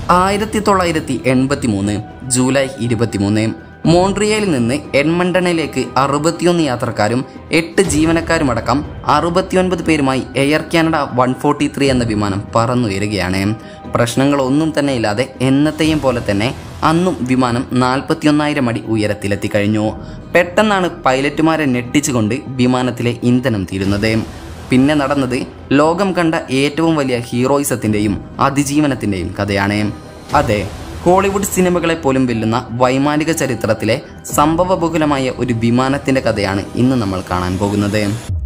ആയിരത്തി തൊള്ളായിരത്തി എൺപത്തി മൂന്ന് ജൂലൈ ഇരുപത്തിമൂന്ന് മോൺട്രിയയിൽ നിന്ന് എഡ്മണ്ടണിലേക്ക് അറുപത്തിയൊന്ന് യാത്രക്കാരും എട്ട് ജീവനക്കാരുമടക്കം അറുപത്തിയൊൻപത് പേരുമായി Air Canada one forty three എന്ന വിമാനം പറന്നുയരുകയാണ് പ്രശ്നങ്ങളൊന്നും തന്നെ ഇല്ലാതെ എന്നത്തെയും പോലെ തന്നെ അന്നും വിമാനം നാൽപ്പത്തിയൊന്നായിരം അടി ഉയരത്തിലെത്തിക്കഴിഞ്ഞു പെട്ടെന്നാണ് പൈലറ്റുമാരെ ഞെട്ടിച്ചുകൊണ്ട് വിമാനത്തിലെ ഇന്ധനം തീരുന്നത് പിന്നെ നടന്നത് ലോകം കണ്ട ഏറ്റവും വലിയ ഹീറോയിസത്തിൻ്റെയും അതിജീവനത്തിൻ്റെയും കഥയാണ് അതെ ഹോളിവുഡ് സിനിമകളെ പോലും വെല്ലുന്ന വൈമാനിക ചരിത്രത്തിലെ സംഭവബഹുലമായ ഒരു വിമാനത്തിൻ്റെ കഥയാണ് ഇന്ന് നമ്മൾ കാണാൻ പോകുന്നത്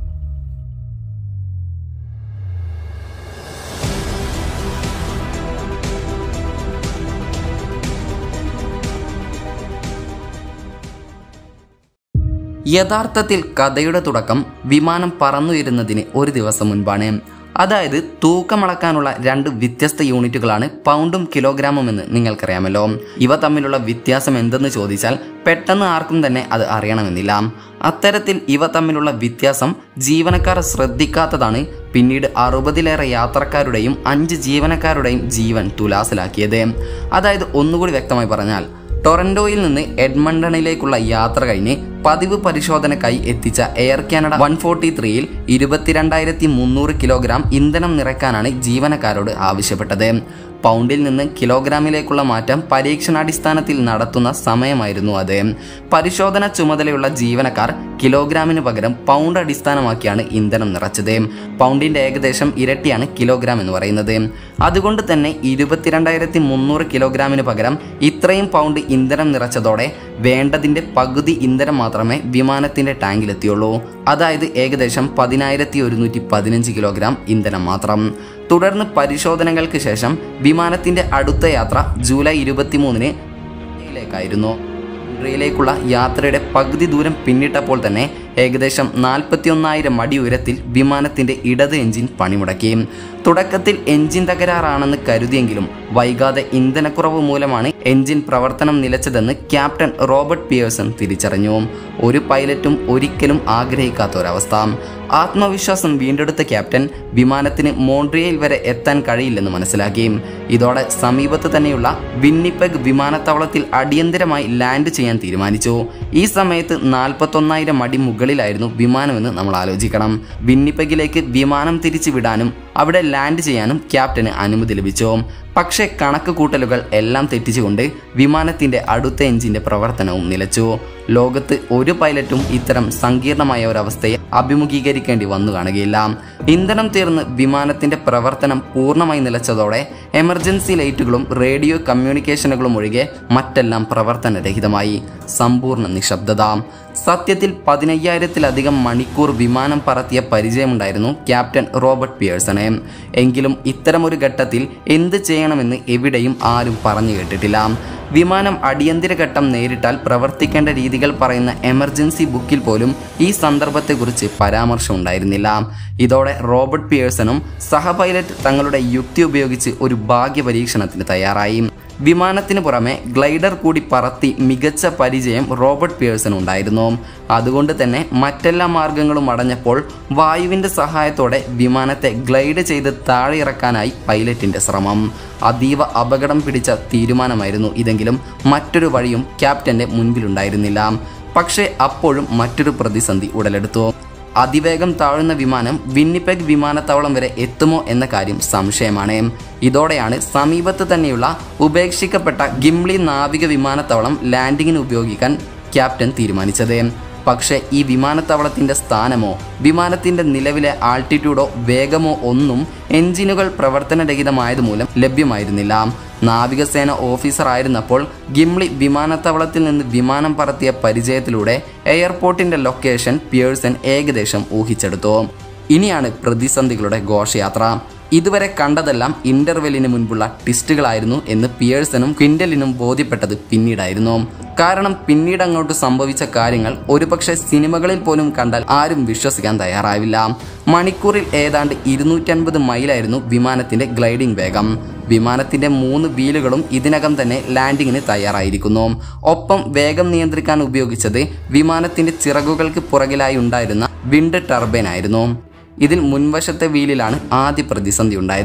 യഥാർത്ഥത്തിൽ കഥയുടെ തുടക്കം വിമാനം പറന്നുയരുന്നതിന് ഒരു ദിവസം മുൻപാണ് അതായത് തൂക്കമളക്കാനുള്ള രണ്ട് വ്യത്യസ്ത യൂണിറ്റുകളാണ് പൗണ്ടും കിലോഗ്രാമും എന്ന് നിങ്ങൾക്കറിയാമല്ലോ ഇവ തമ്മിലുള്ള വ്യത്യാസം എന്തെന്ന് ചോദിച്ചാൽ പെട്ടെന്ന് ആർക്കും തന്നെ അത് അറിയണമെന്നില്ല അത്തരത്തിൽ ഇവ തമ്മിലുള്ള വ്യത്യാസം ജീവനക്കാർ ശ്രദ്ധിക്കാത്തതാണ് പിന്നീട് അറുപതിലേറെ യാത്രക്കാരുടെയും അഞ്ച് ജീവനക്കാരുടെയും ജീവൻ തുലാസിലാക്കിയത് അതായത് ഒന്നുകൂടി വ്യക്തമായി പറഞ്ഞാൽ ടൊറന്റോയിൽ നിന്ന് എഡ്മണ്ടണിലേക്കുള്ള യാത്ര കഴിഞ്ഞ് പതിവ് പരിശോധനക്കായി എത്തിച്ച എയർ കാനഡ വൺ ഫോർട്ടി ത്രീയിൽ ഇരുപത്തിരണ്ടായിരത്തി മുന്നൂറ് കിലോഗ്രാം ഇന്ധനം നിറയ്ക്കാനാണ് ജീവനക്കാരോട് ആവശ്യപ്പെട്ടത് പൗണ്ടിൽ നിന്ന് കിലോഗ്രാമിലേക്കുള്ള മാറ്റം പരീക്ഷണാടിസ്ഥാനത്തിൽ നടത്തുന്ന സമയമായിരുന്നു അത് പരിശോധന ചുമതലയുള്ള ജീവനക്കാർ കിലോഗ്രാമിന് പകരം പൗണ്ട് അടിസ്ഥാനമാക്കിയാണ് ഇന്ധനം നിറച്ചത് പൗണ്ടിന്റെ ഏകദേശം ഇരട്ടിയാണ് കിലോഗ്രാം എന്ന് പറയുന്നത് അതുകൊണ്ട് തന്നെ ഇരുപത്തിരണ്ടായിരത്തി മുന്നൂറ് കിലോഗ്രാമിന് പകരം ഇത്രയും പൗണ്ട് ഇന്ധനം നിറച്ചതോടെ വേണ്ടതിന്റെ പകുതി ഇന്ധനം മാത്രമേ വിമാനത്തിന്റെ ടാങ്കിലെത്തിയുള്ളൂ അതായത് ഏകദേശം പതിനായിരത്തി ഒരുന്നൂറ്റി പതിനഞ്ച് കിലോഗ്രാം ഇന്ധനം മാത്രം തുടർന്ന് പരിശോധനകൾക്ക് ശേഷം വിമാനത്തിന്റെ അടുത്ത യാത്ര ജൂലൈ ഇരുപത്തിമൂന്നിന് ിലേക്കായിരുന്നു ിലേക്കുള്ള യാത്രയുടെ പകുതി ദൂരം പിന്നിട്ടപ്പോൾ തന്നെ ഏകദേശം നാൽപ്പത്തിയൊന്നായിരം അടി ഉയരത്തിൽ വിമാനത്തിന്റെ ഇടത് എഞ്ചിൻ പണിമുടക്കി തുടക്കത്തിൽ എഞ്ചിൻ തകരാറാണെന്ന് കരുതിയെങ്കിലും വൈകാതെ ഇന്ധനക്കുറവ് മൂലമാണ് എഞ്ചിൻ പ്രവർത്തനം നിലച്ചതെന്ന് ക്യാപ്റ്റൻ റോബർട്ട് പിയേഴ്സൺ തിരിച്ചറിഞ്ഞു ഒരു പൈലറ്റും ഒരിക്കലും ആഗ്രഹിക്കാത്ത ഒരവസ്ഥ ആത്മവിശ്വാസം വീണ്ടെടുത്ത ക്യാപ്റ്റൻ വിമാനത്തിന് മോൺട്രിയയിൽ വരെ എത്താൻ കഴിയില്ലെന്ന് മനസ്സിലാക്കി ഇതോടെ സമീപത്ത് തന്നെയുള്ള വിന്നിപ്പെഗ് വിമാനത്താവളത്തിൽ അടിയന്തരമായി ലാൻഡ് ചെയ്യാൻ തീരുമാനിച്ചു ഈ സമയത്ത് നാൽപ്പത്തൊന്നായിരം അടി മുകളിലായിരുന്നു വിമാനമെന്ന് നമ്മൾ ആലോചിക്കണം വിന്നിപ്പെഗിലേക്ക് വിമാനം തിരിച്ചു വിടാനും അവിടെ ലാൻഡ് ചെയ്യാനും ക്യാപ്റ്റന് അനുമതി ലഭിച്ചു പക്ഷേ കണക്ക് കൂട്ടലുകൾ എല്ലാം തെറ്റിച്ചുകൊണ്ട് വിമാനത്തിന്റെ അടുത്ത എഞ്ചിന്റെ പ്രവർത്തനവും നിലച്ചു ലോകത്ത് ഒരു പൈലറ്റും ഇത്തരം സങ്കീർണമായ ഒരവസ്ഥയെ അഭിമുഖീകരിക്കേണ്ടി വന്നു കാണുകയില്ല ഇന്ധനം തീർന്ന് വിമാനത്തിന്റെ പ്രവർത്തനം പൂർണ്ണമായി നിലച്ചതോടെ എമർജൻസി ലൈറ്റുകളും റേഡിയോ കമ്മ്യൂണിക്കേഷനുകളും ഒഴികെ മറ്റെല്ലാം പ്രവർത്തനരഹിതമായി സമ്പൂർണ്ണ നിശബ്ദത സത്യത്തിൽ പതിനയ്യായിരത്തിലധികം മണിക്കൂർ വിമാനം പറത്തിയ പരിചയമുണ്ടായിരുന്നു ക്യാപ്റ്റൻ റോബർട്ട് പിയേഴ്സണ് എങ്കിലും ഇത്തരമൊരു ഘട്ടത്തിൽ എന്ത് ചെയ്യണമെന്ന് എവിടെയും ആരും പറഞ്ഞു കേട്ടിട്ടില്ല വിമാനം അടിയന്തര ഘട്ടം നേരിട്ടാൽ പ്രവർത്തിക്കേണ്ട രീതികൾ പറയുന്ന എമർജൻസി ബുക്കിൽ പോലും ഈ സന്ദർഭത്തെക്കുറിച്ച് പരാമർശം ഉണ്ടായിരുന്നില്ല ഇതോടെ റോബർട്ട് പിയേഴ്സണും സഹ പൈലറ്റ് തങ്ങളുടെ യുക്തി ഉപയോഗിച്ച് ഒരു ഭാഗ്യ പരീക്ഷണത്തിന് തയ്യാറായി വിമാനത്തിന് പുറമെ ഗ്ലൈഡർ കൂടി പറത്തി മികച്ച പരിചയം റോബർട്ട് പിയേഴ്സൺ ഉണ്ടായിരുന്നു അതുകൊണ്ട് തന്നെ മറ്റെല്ലാ മാർഗങ്ങളും അടഞ്ഞപ്പോൾ വായുവിൻ്റെ സഹായത്തോടെ വിമാനത്തെ ഗ്ലൈഡ് ചെയ്ത് താഴെ ഇറക്കാനായി പൈലറ്റിൻ്റെ ശ്രമം അതീവ അപകടം പിടിച്ച തീരുമാനമായിരുന്നു ഇതെങ്കിലും മറ്റൊരു വഴിയും ക്യാപ്റ്റന്റെ മുൻപിലുണ്ടായിരുന്നില്ല പക്ഷേ അപ്പോഴും മറ്റൊരു പ്രതിസന്ധി ഉടലെടുത്തു അതിവേഗം താഴുന്ന വിമാനം വിന്നിപ്പെഗ് വിമാനത്താവളം വരെ എത്തുമോ എന്ന കാര്യം സംശയമാണ് ഇതോടെയാണ് സമീപത്ത് തന്നെയുള്ള ഉപേക്ഷിക്കപ്പെട്ട ഗിംലി നാവിക വിമാനത്താവളം ലാൻഡിങ്ങിന് ഉപയോഗിക്കാൻ ക്യാപ്റ്റൻ തീരുമാനിച്ചത് പക്ഷേ ഈ വിമാനത്താവളത്തിന്റെ സ്ഥാനമോ വിമാനത്തിന്റെ നിലവിലെ ആൾട്ടിറ്റ്യൂഡോ വേഗമോ ഒന്നും എഞ്ചിനുകൾ പ്രവർത്തനരഹിതമായതുമൂലം ലഭ്യമായിരുന്നില്ല നാവികസേന ഓഫീസർ ആയിരുന്നപ്പോൾ ഗിംലി വിമാനത്താവളത്തിൽ നിന്ന് വിമാനം പറത്തിയ പരിചയത്തിലൂടെ എയർപോർട്ടിന്റെ ലൊക്കേഷൻ പിയേഴ്സൺ ഏകദേശം ഊഹിച്ചെടുത്തു ഇനിയാണ് പ്രതിസന്ധികളുടെ ഘോഷയാത്ര ഇതുവരെ കണ്ടതെല്ലാം ഇന്റർവെല്ലിന് മുൻപുള്ള ട്വിസ്റ്റുകളായിരുന്നു എന്ന് പിയേഴ്സണും ക്വിൻ്റലിനും ബോധ്യപ്പെട്ടത് പിന്നീടായിരുന്നു കാരണം പിന്നീട് അങ്ങോട്ട് സംഭവിച്ച കാര്യങ്ങൾ ഒരുപക്ഷെ സിനിമകളിൽ പോലും കണ്ടാൽ ആരും വിശ്വസിക്കാൻ തയ്യാറാവില്ല മണിക്കൂറിൽ ഏതാണ്ട് ഇരുന്നൂറ്റൻപത് മൈലായിരുന്നു വിമാനത്തിന്റെ ഗ്ലൈഡിംഗ് വേഗം വിമാനത്തിന്റെ മൂന്ന് വീലുകളും ഇതിനകം തന്നെ ലാൻഡിങ്ങിന് തയ്യാറായിരിക്കുന്നു ഒപ്പം വേഗം നിയന്ത്രിക്കാൻ ഉപയോഗിച്ചത് വിമാനത്തിന്റെ ചിറകുകൾക്ക് പുറകിലായി ഉണ്ടായിരുന്ന വിൻഡ് ടർബൈൻ ആയിരുന്നു ഇതിൽ മുൻവശത്തെ വീലിലാണ് ആദ്യ പ്രതിസന്ധി ഉണ്ടായത്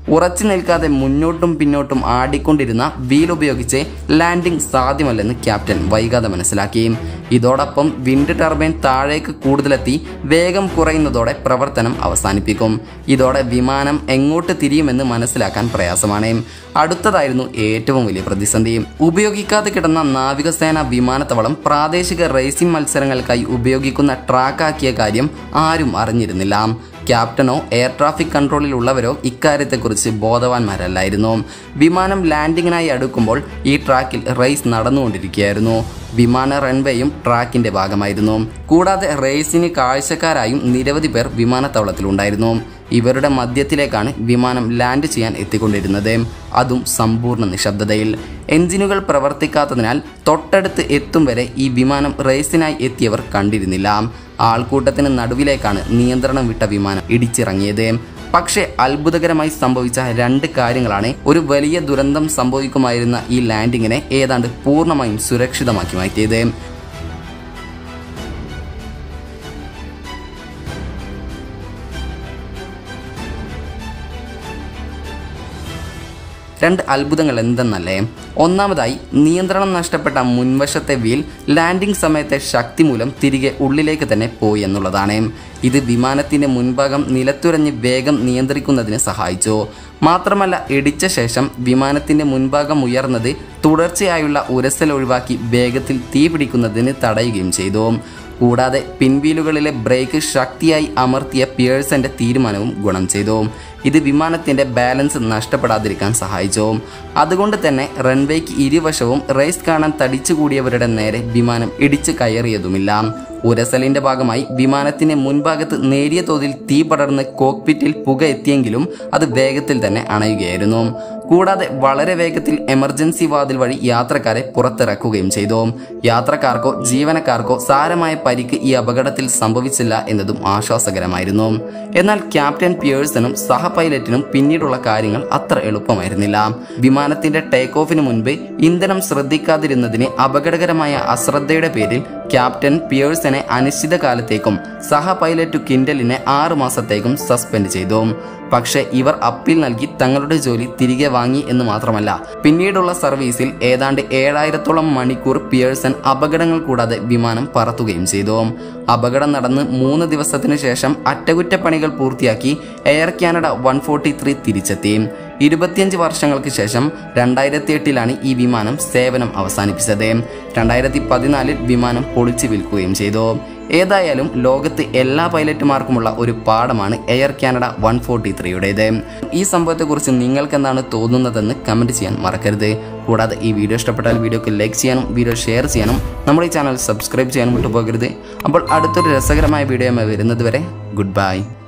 ഉറച്ചു നിൽക്കാതെ മുന്നോട്ടും പിന്നോട്ടും ആടിക്കൊണ്ടിരുന്ന വീൽ ഉപയോഗിച്ച് ലാൻഡിംഗ് സാധ്യമല്ലെന്ന് ക്യാപ്റ്റൻ വൈകാതെ മനസ്സിലാക്കി ഇതോടൊപ്പം വിൻഡ് ടർബൈൻ താഴേക്ക് കൂടുതലെത്തി വേഗം കുറയുന്നതോടെ പ്രവർത്തനം അവസാനിപ്പിക്കും ഇതോടെ വിമാനം എങ്ങോട്ട് തിരിയുമെന്ന് മനസ്സിലാക്കാൻ പ്രയാസമാണ് അടുത്തതായിരുന്നു ഏറ്റവും വലിയ പ്രതിസന്ധി ഉപയോഗിക്കാതെ കിടന്ന നാവികസേന വിമാനത്താവളം പ്രാദേശിക റേസിംഗ് മത്സരങ്ങൾക്കായി ഉപയോഗിക്കുന്ന ട്രാക്കാക്കിയ കാര്യം ആരും അറിഞ്ഞിരുന്നില്ല ക്യാപ്റ്റനോ എയർ ട്രാഫിക് കൺട്രോളിലുള്ളവരോ ഇക്കാര്യത്തെക്കുറിച്ച് ബോധവാന്മാരല്ലായിരുന്നു വിമാനം ലാൻഡിങ്ങിനായി അടുക്കുമ്പോൾ ഈ ട്രാക്കിൽ റേസ് നടന്നുകൊണ്ടിരിക്കുകയായിരുന്നു വിമാന റൺവേയും ട്രാക്കിന്റെ ഭാഗമായിരുന്നു കൂടാതെ റേസിന് കാഴ്ചക്കാരായും നിരവധി പേർ വിമാനത്താവളത്തിലുണ്ടായിരുന്നു ഇവരുടെ മധ്യത്തിലേക്കാണ് വിമാനം ലാൻഡ് ചെയ്യാൻ എത്തിക്കൊണ്ടിരുന്നത് അതും സമ്പൂർണ്ണ നിശബ്ദതയിൽ എഞ്ചിനുകൾ പ്രവർത്തിക്കാത്തതിനാൽ തൊട്ടടുത്ത് എത്തും വരെ ഈ വിമാനം റേസിനായി എത്തിയവർ കണ്ടിരുന്നില്ല ആൾക്കൂട്ടത്തിന് നടുവിലേക്കാണ് നിയന്ത്രണം വിട്ട വിമാനം ഇടിച്ചിറങ്ങിയത് പക്ഷേ അത്ഭുതകരമായി സംഭവിച്ച രണ്ട് കാര്യങ്ങളാണ് ഒരു വലിയ ദുരന്തം സംഭവിക്കുമായിരുന്ന ഈ ലാൻഡിങ്ങിനെ ഏതാണ്ട് പൂർണ്ണമായും സുരക്ഷിതമാക്കി മാറ്റിയത് രണ്ട് അത്ഭുതങ്ങൾ എന്തെന്നല്ലേ ഒന്നാമതായി നിയന്ത്രണം നഷ്ടപ്പെട്ട മുൻവശത്തെ വീൽ ലാൻഡിംഗ് സമയത്തെ ശക്തി മൂലം തിരികെ ഉള്ളിലേക്ക് തന്നെ പോയി എന്നുള്ളതാണ് ഇത് വിമാനത്തിന്റെ മുൻഭാഗം നിലത്തുരഞ്ഞ് വേഗം നിയന്ത്രിക്കുന്നതിന് സഹായിച്ചു മാത്രമല്ല ഇടിച്ച ശേഷം വിമാനത്തിന്റെ മുൻഭാഗം ഉയർന്നത് തുടർച്ചയായുള്ള ഉരസൽ ഒഴിവാക്കി വേഗത്തിൽ തീ പിടിക്കുന്നതിന് തടയുകയും ചെയ്തു കൂടാതെ പിൻവീലുകളിലെ ബ്രേക്ക് ശക്തിയായി അമർത്തിയ പിയേഴ്സന്റെ തീരുമാനവും ഗുണം ചെയ്തു ഇത് വിമാനത്തിന്റെ ബാലൻസ് നഷ്ടപ്പെടാതിരിക്കാൻ സഹായിച്ചു അതുകൊണ്ട് തന്നെ റൺവേക്ക് ഇരുവശവും റേസ് കാണാൻ തടിച്ചുകൂടിയവരുടെ നേരെ വിമാനം ഇടിച്ചു കയറിയതുമില്ല ഉരസലിന്റെ ഭാഗമായി വിമാനത്തിന്റെ മുൻഭാഗത്ത് നേരിയ തോതിൽ തീ പടർന്ന് കോക്പിറ്റിൽ പുക എത്തിയെങ്കിലും അത് വേഗത്തിൽ തന്നെ അണയുകയായിരുന്നു കൂടാതെ വളരെ വേഗത്തിൽ എമർജൻസി വാതിൽ വഴി യാത്രക്കാരെ പുറത്തിറക്കുകയും ചെയ്തു യാത്രക്കാർക്കോ ജീവനക്കാർക്കോ സാരമായ പരിക്ക് ഈ അപകടത്തിൽ സംഭവിച്ചില്ല എന്നതും ആശ്വാസകരമായിരുന്നു എന്നാൽ ക്യാപ്റ്റൻ പിയേഴ്സണും സഹ പൈലറ്റിനും പിന്നീടുള്ള കാര്യങ്ങൾ അത്ര എളുപ്പമായിരുന്നില്ല വിമാനത്തിന്റെ ടേക്ക് ഓഫിന് മുൻപ് ഇന്ധനം ശ്രദ്ധിക്കാതിരുന്നതിന് അപകടകരമായ അശ്രദ്ധയുടെ പേരിൽ ക്യാപ്റ്റൻ പിയേഴ്സനെ അനിശ്ചിതകാലത്തേക്കും സഹ പൈലറ്റ് കിൻഡലിനെ ആറു മാസത്തേക്കും സസ്പെൻഡ് ചെയ്തു പക്ഷേ ഇവർ അപ്പീൽ നൽകി തങ്ങളുടെ ജോലി തിരികെ വാങ്ങി എന്ന് മാത്രമല്ല പിന്നീടുള്ള സർവീസിൽ ഏതാണ്ട് ഏഴായിരത്തോളം മണിക്കൂർ പിയേഴ്സൺ അപകടങ്ങൾ കൂടാതെ വിമാനം പറത്തുകയും ചെയ്തു അപകടം നടന്ന് മൂന്ന് ദിവസത്തിനു ശേഷം അറ്റകുറ്റപ്പണികൾ പൂർത്തിയാക്കി Air Canada one forty three തിരിച്ചെത്തി ഇരുപത്തിയഞ്ച് വർഷങ്ങൾക്ക് ശേഷം രണ്ടായിരത്തി എട്ടിലാണ് ഈ വിമാനം സേവനം അവസാനിപ്പിച്ചത് രണ്ടായിരത്തി പതിനാലിൽ വിമാനം പൊളിച്ചു വിൽക്കുകയും ചെയ്തു ഏതായാലും ലോകത്ത് എല്ലാ പൈലറ്റുമാർക്കുമുള്ള ഒരു പാഠമാണ് എയർ കാനഡ വൺ ഫോർട്ടി ത്രീയുടേത് ഈ സംഭവത്തെക്കുറിച്ച് നിങ്ങൾക്ക് എന്താണ് തോന്നുന്നതെന്ന് കമൻറ്റ് ചെയ്യാൻ മറക്കരുത് കൂടാതെ ഈ വീഡിയോ ഇഷ്ടപ്പെട്ടാൽ വീഡിയോക്ക് ലൈക്ക് ചെയ്യാനും വീഡിയോ ഷെയർ ചെയ്യാനും നമ്മുടെ ഈ ചാനൽ സബ്സ്ക്രൈബ് ചെയ്യാനും വിട്ടുപോകരുത് അപ്പോൾ അടുത്തൊരു രസകരമായ വീഡിയോ വരുന്നത് വരെ ഗുഡ് ബൈ